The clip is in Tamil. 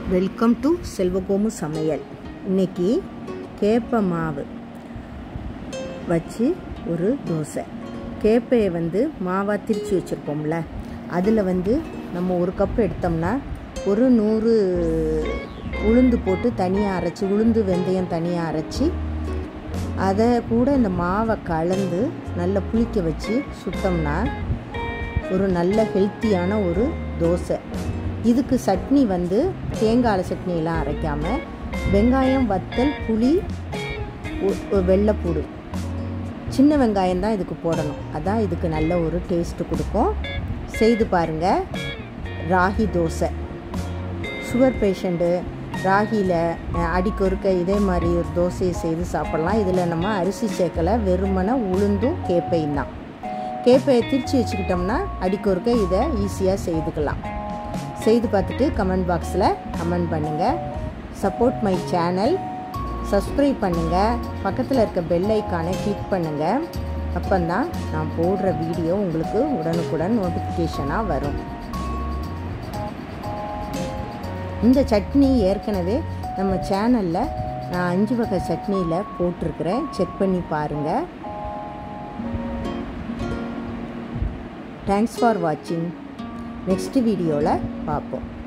வெல்கம் டு செல்வகோமு சமையல் இன்னைக்கு கேப்ப மாவு வச்சு ஒரு தோசை கேப்பையை வந்து மாவாக திரித்து வச்சுருப்போம்ல அதில் வந்து நம்ம ஒரு கப் எடுத்தோம்னா ஒரு நூறு உளுந்து போட்டு தனியாக அரைச்சி உளுந்து வெந்தயம் தனியாக அரைச்சி அதை கூட இந்த மாவை கலந்து நல்லா புளிக்க வச்சு சுட்டோம்னா ஒரு நல்ல ஹெல்த்தியான ஒரு தோசை இதுக்கு சட்னி வந்து தேங்காய் சட்னியெல்லாம் அரைக்காமல் வெங்காயம் வத்தல் புளி உ- வெள்ளைப்பூடு சின்ன வெங்காயம் தான் இதுக்கு போடணும் அதான் இதுக்கு நல்ல ஒரு டேஸ்ட்டு கொடுக்கும் செய்து பாருங்கள் ராகி தோசை சுகர் பேஷண்ட்டு ராகியில் அடிக்கொருக்க இதே மாதிரி ஒரு தோசையை செய்து சாப்பிட்லாம் இதில் நம்ம அரிசி சேர்க்கலை வெறுமனை உளுந்தும் கேப்பையும் தான் கேப்பையை திரிச்சு வச்சுக்கிட்டோம்னா அடிக்கொருக்க இதை ஈஸியாக செய்துக்கலாம் செய்து பார்த்துட்டு கமெண்ட் பாக்ஸில் கமெண்ட் பண்ணுங்கள் சப்போர்ட் மை சேனல் சப்ஸ்கிரைப் பண்ணுங்கள் பக்கத்தில் இருக்க பெல் ஐக்கானை கிளிக் பண்ணுங்கள் அப்போந்தான் நான் போடுற வீடியோ உங்களுக்கு உடனுக்குடன் நோட்டிஃபிகேஷனாக வரும் இந்த சட்னி ஏற்கனவே நம்ம சேனலில் நான் அஞ்சு வகை சட்னியில் போட்டிருக்கிறேன் செக் பண்ணி பாருங்கள் தேங்க்ஸ் ஃபார் வாட்சிங் நெக்ஸ்ட் வீடியோவில் பார்ப்போம்